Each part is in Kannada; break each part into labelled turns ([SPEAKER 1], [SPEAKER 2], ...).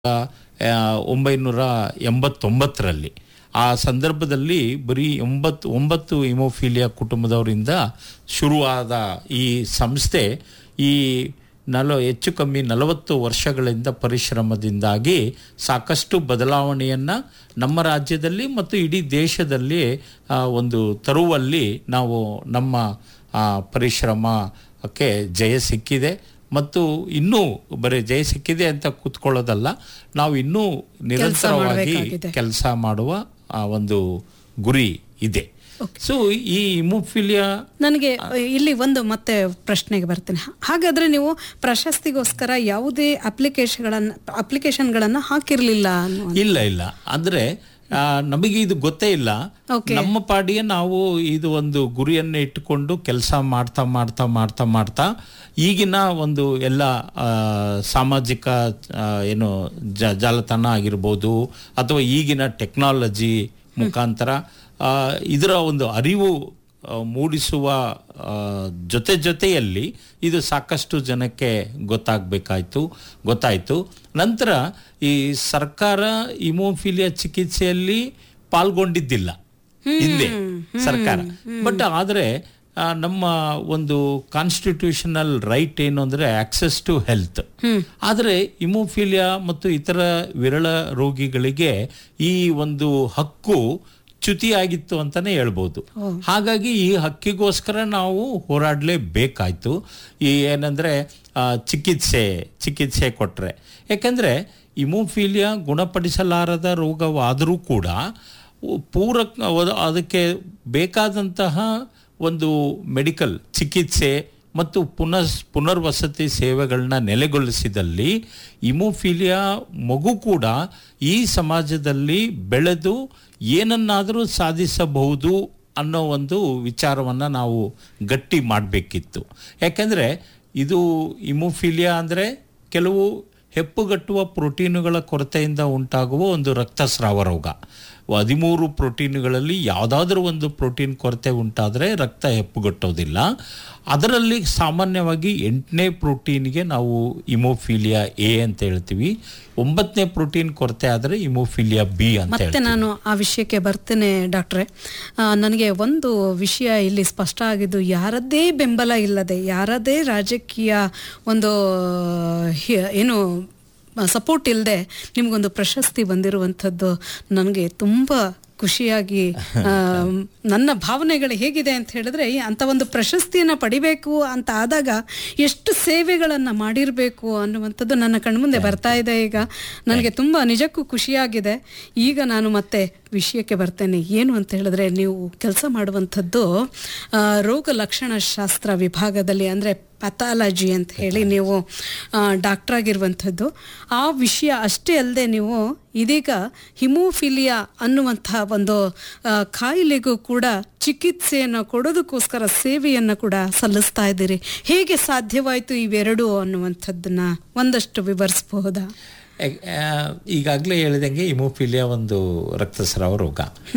[SPEAKER 1] ಆ, ಒಂಬೈನೂರ ಎಂಬತ್ತೊಂಬತ್ತರಲ್ಲಿ ಆ ಸಂದರ್ಭದಲ್ಲಿ ಬರೀ ಒಂಬತ್ತು ಒಂಬತ್ತು ಇಮೋಫಿಲಿಯಾ ಕುಟುಂಬದವರಿಂದ ಶುರುವಾದ ಈ ಸಂಸ್ಥೆ ಈ ನಲ ಹೆಚ್ಚು ಕಮ್ಮಿ ನಲವತ್ತು ವರ್ಷಗಳಿಂದ ಪರಿಶ್ರಮದಿಂದಾಗಿ ಸಾಕಷ್ಟು ಬದಲಾವಣೆಯನ್ನು ನಮ್ಮ ರಾಜ್ಯದಲ್ಲಿ ಮತ್ತು ಇಡೀ ದೇಶದಲ್ಲಿ ಆ, ಒಂದು ತರುವಲ್ಲಿ ನಾವು ನಮ್ಮ ಆ, ಪರಿಶ್ರಮಕ್ಕೆ ಜಯ ಸಿಕ್ಕಿದೆ ಮತ್ತು ಇನ್ನೂ ಬರೀ ಜಯ ಸಿಕ್ಕಿದೆ ಅಂತ ಕೂತ್ಕೊಳ್ಳೋದಲ್ಲ ನಾವು ಇನ್ನೂ ನಿರಂತರವಾಗಿ
[SPEAKER 2] ಮಾಡ್ಬೇಕಾಗಿದೆ.
[SPEAKER 1] ಕೆಲಸ ಮಾಡುವ ಆ, ಒಂದು ಗುರಿ ಇದೆ ಸೊ ಈ ಇಮೋಫಿಲಿಯಾ
[SPEAKER 2] ನನಗೆ ಇಲ್ಲಿ ಒಂದು ಮತ್ತೆ ಪ್ರಶ್ನೆಗೆ ಬರ್ತೀನಿ ಹಾಗಾದ್ರೆ ನೀವು ಪ್ರಶಸ್ತಿಗೋಸ್ಕರ ಯಾವುದೇ ಅಪ್ಲಿಕೇಶನ್ಗಳನ್ನ ಅಪ್ಲಿಕೇಶನ್ಗಳನ್ನ ಹಾಕಿರ್ಲಿಲ್ಲ ಅನ್ನೋ
[SPEAKER 1] ಇಲ್ಲ ಇಲ್ಲ ಅಂದ್ರೆ ಆ, ನಮಗೆ ಇದು ಗೊತ್ತೇ ಇಲ್ಲ
[SPEAKER 2] Okay.
[SPEAKER 1] ನಮ್ಮ ಪಾಡಿಗೆ ನಾವು ಇದು ಒಂದು ಗುರಿಯನ್ನು ಇಟ್ಟುಕೊಂಡು ಕೆಲಸ ಮಾಡ್ತಾ ಮಾಡ್ತಾ ಮಾಡ್ತಾ ಮಾಡ್ತಾ ಈಗಿನ ಒಂದು ಎಲ್ಲ ಆ, ಸಾಮಾಜಿಕ ಆ, ಏನು ಜ ಜಾಲತಾಣ ಆಗಿರ್ಬೋದು ಅಥವಾ ಈಗಿನ ಟೆಕ್ನಾಲಜಿ ಮುಖಾಂತರ ಆ, ಇದರ ಒಂದು ಅರಿವು ಆ, ಮೂಡಿಸುವ ಆ, ಜೊತೆ ಜೊತೆಯಲ್ಲಿ ಇದು ಸಾಕಷ್ಟು ಜನಕ್ಕೆ ಗೊತ್ತಾಗಬೇಕಾಯ್ತು ಗೊತ್ತಾಯಿತು ನಂತರ ಈ ಸರ್ಕಾರ ಇಮೋಫಿಲಿಯಾ ಚಿಕಿತ್ಸೆಯಲ್ಲಿ ಪಾಲ್ಗೊಂಡಿದ್ದಿಲ್ಲ ಹಿಂದೆ ಸರ್ಕಾರ ಬಟ್ ಆದರೆ ಆ, ನಮ್ಮ ಒಂದು ಕಾನ್ಸ್ಟಿಟ್ಯೂಷನಲ್ ರೈಟ್ ಏನು ಅಂದರೆ ಆಕ್ಸೆಸ್ ಟು ಹೆಲ್ತ್ ಆದರೆ ಇಮೋಫಿಲಿಯಾ ಮತ್ತು ಇತರ ವಿರಳ ರೋಗಿಗಳಿಗೆ ಈ ಒಂದು ಹಕ್ಕು ಚ್ಯುತಿಯಾಗಿತ್ತು ಅಂತಾನೆ ಹೇಳ್ಬೋದು ಹಾಗಾಗಿ ಈ ಹಕ್ಕಿಗೋಸ್ಕರ ನಾವು ಹೋರಾಡಲೇಬೇಕಾಯ್ತು ಈ ಏನಂದ್ರೆ ಆ, ಚಿಕಿತ್ಸೆ ಚಿಕಿತ್ಸೆ ಕೊಟ್ರೆ ಯಾಕಂದ್ರೆ ಇಮೋಫಿಲಿಯಾ ಗುಣಪಡಿಸಲಾರದ ರೋಗವಾದರೂ ಕೂಡ ಪೂರಕ ಅವ- ಅದಕ್ಕೆ ಬೇಕಾದಂತಹ ಒಂದು ಮೆಡಿಕಲ್ ಚಿಕಿತ್ಸೆ ಮತ್ತು ಪುನಸ್ ಪುನರ್ವಸತಿ ಸೇವೆಗಳನ್ನ ನೆಲೆಗೊಳಿಸಿದಲ್ಲಿ ಇಮೋಫಿಲಿಯಾ ಮಗು ಕೂಡ ಈ ಸಮಾಜದಲ್ಲಿ ಬೆಳೆದು ಏನನ್ನಾದರೂ ಸಾಧಿಸಬಹುದು ಅನ್ನೋ ಒಂದು ವಿಚಾರವನ್ನು ನಾವು ಗಟ್ಟಿ ಮಾಡಬೇಕಿತ್ತು ಯಾಕೆಂದರೆ ಇದು ಇಮೋಫಿಲಿಯಾ ಅಂದರೆ ಕೆಲವು ಹೆಪ್ಪುಗಟ್ಟುವ ಪ್ರೋಟೀನುಗಳ ಕೊರತೆಯಿಂದ ಉಂಟಾಗುವ ಒಂದು ರಕ್ತಸ್ರಾವ ರೋಗ ಹದಿಮೂರು ಪ್ರೋಟೀನುಗಳಲ್ಲಿ ಯಾವುದಾದ್ರೂ ಒಂದು ಪ್ರೋಟೀನ್ ಕೊರತೆ ಉಂಟಾದರೆ ರಕ್ತ ಹೆಪ್ಪುಗಟ್ಟೋದಿಲ್ಲ ಅದರಲ್ಲಿ ಸಾಮಾನ್ಯವಾಗಿ ಎಂಟನೇ ಪ್ರೋಟೀನ್ಗೆ ನಾವು ಇಮೋಫಿಲಿಯಾ ಎ ಅಂತ ಹೇಳ್ತೀವಿ ಒಂಬತ್ತನೇ ಪ್ರೋಟೀನ್ ಕೊರತೆ ಆದರೆ ಇಮೋಫಿಲಿಯಾ ಬಿ ಅಂತ
[SPEAKER 2] ಮತ್ತೆ
[SPEAKER 1] ಹೇಳ್ತೀವಿ
[SPEAKER 2] ನಾನು ಆ ವಿಷಯಕ್ಕೆ ಬರ್ತೇನೆ ಡಾಕ್ಟ್ರೆ ಆ, ನನಗೆ ಒಂದು ವಿಷಯ ಇಲ್ಲಿ ಸ್ಪಷ್ಟ ಆಗಿದ್ದು ಯಾರದ್ದೇ ಬೆಂಬಲ ಇಲ್ಲದೆ ಯಾರದೇ ರಾಜಕೀಯ ಒಂದು ಹಿ- ಏನು ಸಪೋರ್ಟ್ ಇಲ್ಲದೆ ನಿಮಗೊಂದು ಪ್ರಶಸ್ತಿ ಬಂದಿರುವಂಥದ್ದು ನನಗೆ ತುಂಬ ಖುಷಿಯಾಗಿ ಆ, ನನ್ನ ಭಾವನೆಗಳು ಹೇಗಿದೆ ಅಂತ ಹೇಳಿದ್ರೆ ಈ ಅಂಥ ಒಂದು ಪ್ರಶಸ್ತಿಯನ್ನು ಪಡಿಬೇಕು ಅಂತ ಆದಾಗ ಎಷ್ಟು ಸೇವೆಗಳನ್ನು ಮಾಡಿರಬೇಕು ಅನ್ನುವಂಥದ್ದು ನನ್ನ ಕಣ್ಮುಂದೆ ಬರ್ತಾ ಇದೆ ಈಗ ನನಗೆ ತುಂಬ ನಿಜಕ್ಕೂ ಖುಷಿಯಾಗಿದೆ ಈಗ ನಾನು ಮತ್ತೆ ವಿಷಯಕ್ಕೆ ಬರ್ತೇನೆ ಏನು ಅಂತ ಹೇಳಿದ್ರೆ ನೀವು ಕೆಲಸ ಮಾಡುವಂಥದ್ದು ಆ, ರೋಗ ಲಕ್ಷಣ ಶಾಸ್ತ್ರ ವಿಭಾಗದಲ್ಲಿ ಅಂದರೆ ಪಥಾಲಜಿ ಅಂತ ಹೇಳಿ ನೀವು ಡಾಕ್ಟರ್ ಆಗಿರುವಂಥದ್ದು ಆ ವಿಷಯ ಅಷ್ಟೇ ಅಲ್ಲದೆ ನೀವು ಇದೀಗ ಹಿಮೋಫಿಲಿಯಾ ಅನ್ನುವಂತಹ ಒಂದು ಆ, ಕಾಯಿಲೆಗೂ ಕೂಡ ಚಿಕಿತ್ಸೆಯನ್ನು ಕೊಡೋದಕ್ಕೋಸ್ಕರ ಸೇವೆಯನ್ನು ಕೂಡ ಸಲ್ಲಿಸ್ತಾ ಇದ್ದೀರಿ ಹೇಗೆ ಸಾಧ್ಯವಾಯಿತು ಇವೆರಡು ಅನ್ನುವಂಥದ್ದನ್ನ ಒಂದಷ್ಟು ವಿವರಿಸಬಹುದಾ
[SPEAKER 1] ಈಗಾಗಲೇ ಹೇಳಿದಂಗೆ ಇಮೋಫಿಲಿಯಾ ಒಂದು ರಕ್ತಸ್ರಾವ ರೋಗ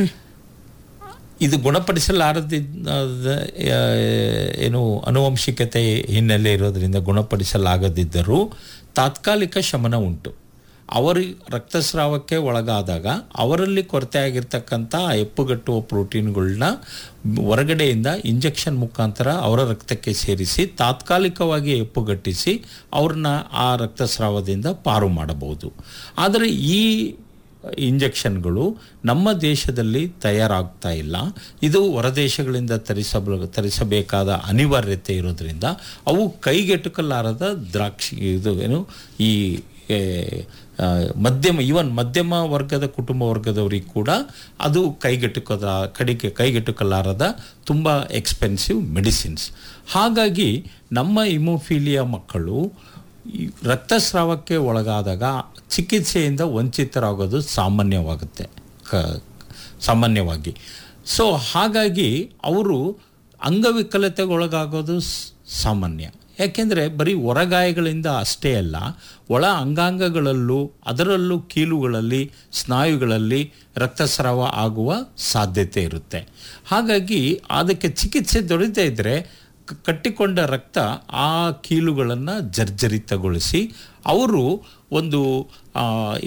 [SPEAKER 1] ಇದು ಗುಣಪಡಿಸಲಾರದಿದ್ದ ಆ, ಏನು ಅನುವಂಶಿಕತೆ ಹಿನ್ನೆಲೆ ಇರೋದ್ರಿಂದ ಗುಣಪಡಿಸಲಾಗದಿದ್ದರೂ ತಾತ್ಕಾಲಿಕ ಶಮನ ಉಂಟು ಅವರು ರಕ್ತಸ್ರಾವಕ್ಕೆ ಒಳಗಾದಾಗ ಅವರಲ್ಲಿ ಕೊರತೆ ಆಗಿರ್ತಕ್ಕಂಥ ಆ ಹೆಪ್ಪುಗಟ್ಟುವ ಪ್ರೋಟೀನ್ಗಳನ್ನ ಹೊರಗಡೆಯಿಂದ ಇಂಜೆಕ್ಷನ್ ಮುಖಾಂತರ ಅವರ ರಕ್ತಕ್ಕೆ ಸೇರಿಸಿ ತಾತ್ಕಾಲಿಕವಾಗಿ ಹೆಪ್ಪುಗಟ್ಟಿಸಿ ಅವ್ರನ್ನ ಆ ರಕ್ತಸ್ರಾವದಿಂದ ಪಾರು ಮಾಡಬಹುದು ಆದರೆ ಈ ಇಂಜೆಕ್ಷನ್ಗಳು ನಮ್ಮ ದೇಶದಲ್ಲಿ ತಯಾರಾಗ್ತಾ ಇಲ್ಲ ಇದು ಹೊರದೇಶಗಳಿಂದ ತರಿಸಬ ತರಿಸಬೇಕಾದ ಅನಿವಾರ್ಯತೆ ಇರೋದ್ರಿಂದ ಅವು ಕೈಗೆಟುಕಲಾರದ ದ್ರಾಕ್ಷಿ ಇದು ಏನು ಈ ಏ, ಆ, ಮಧ್ಯಮ ಈವನ್ ಮಧ್ಯಮ ವರ್ಗದ ಕುಟುಂಬ ವರ್ಗದವರಿಗೆ ಕೂಡ ಅದು ಕೈಗೆಟುಕದ ಕಡಿಗೆ ಕೈಗೆಟುಕಲಾರದ ತುಂಬ ಎಕ್ಸ್ಪೆನ್ಸಿವ್ ಮೆಡಿಸಿನ್ಸ್ ಹಾಗಾಗಿ ನಮ್ಮ ಇಮೋಫಿಲಿಯಾ ಮಕ್ಕಳು ಈ ರಕ್ತಸ್ರಾವಕ್ಕೆ ಒಳಗಾದಾಗ ಚಿಕಿತ್ಸೆಯಿಂದ ವಂಚಿತರಾಗೋದು ಸಾಮಾನ್ಯವಾಗುತ್ತೆ ಕ ಸಾಮಾನ್ಯವಾಗಿ ಸೊ ಹಾಗಾಗಿ ಅವರು ಅಂಗವಿಕಲತೆಗೊಳಗಾಗೋದು ಸ್- ಸಾಮಾನ್ಯ ಯಾಕೆಂದರೆ ಬರೀ ಹೊರಗಾಯಗಳಿಂದ ಅಷ್ಟೇ ಅಲ್ಲ ಒಳ ಅಂಗಾಂಗಗಳಲ್ಲೂ ಅದರಲ್ಲೂ ಕೀಲುಗಳಲ್ಲಿ ಸ್ನಾಯುಗಳಲ್ಲಿ ರಕ್ತಸ್ರಾವ ಆಗುವ ಸಾಧ್ಯತೆ ಇರುತ್ತೆ ಹಾಗಾಗಿ ಅದಕ್ಕೆ ಚಿಕಿತ್ಸೆ ದೊರೆಯದೇ ಇದ್ದರೆ ಕ- ಕಟ್ಟಿಕೊಂಡ ರಕ್ತ ಆ ಕೀಲುಗಳನ್ನು ಜರ್ಜರಿತಗೊಳಿಸಿ ಅವರು ಒಂದು ಆ,